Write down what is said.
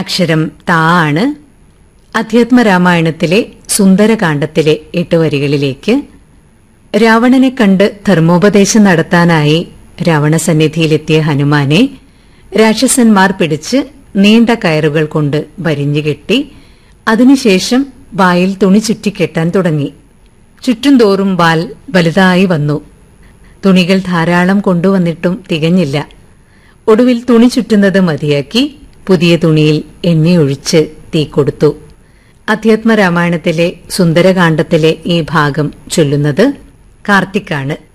അക്ഷരം താ ആണ് അധ്യാത്മരാമായണത്തിലെ സുന്ദരകാന്ഡത്തിലെ എട്ട് വരികളിലേക്ക് രാവണനെ കണ്ട് ധർമ്മോപദേശം നടത്താനായി രാവണസന്നിധിയിലെത്തിയ ഹനുമാനെ രാക്ഷസന്മാർ പിടിച്ച് നീണ്ട കയറുകൾ കൊണ്ട് വരിഞ്ഞുകെട്ടി അതിനുശേഷം വായിൽ തുണി ചുറ്റിക്കെട്ടാൻ തുടങ്ങി ചുറ്റും തോറും വാൽ വലുതായി വന്നു തുണികൾ ധാരാളം കൊണ്ടുവന്നിട്ടും തികഞ്ഞില്ല ഒടുവിൽ തുണി ചുറ്റുന്നത് മതിയാക്കി പുതിയ തുണിയിൽ എണ്ണയൊഴിച്ച് തീ കൊടുത്തു അധ്യാത്മരാമായണത്തിലെ സുന്ദരകാന്ഡത്തിലെ ഈ ഭാഗം ചൊല്ലുന്നത് കാർത്തിക്കാണ്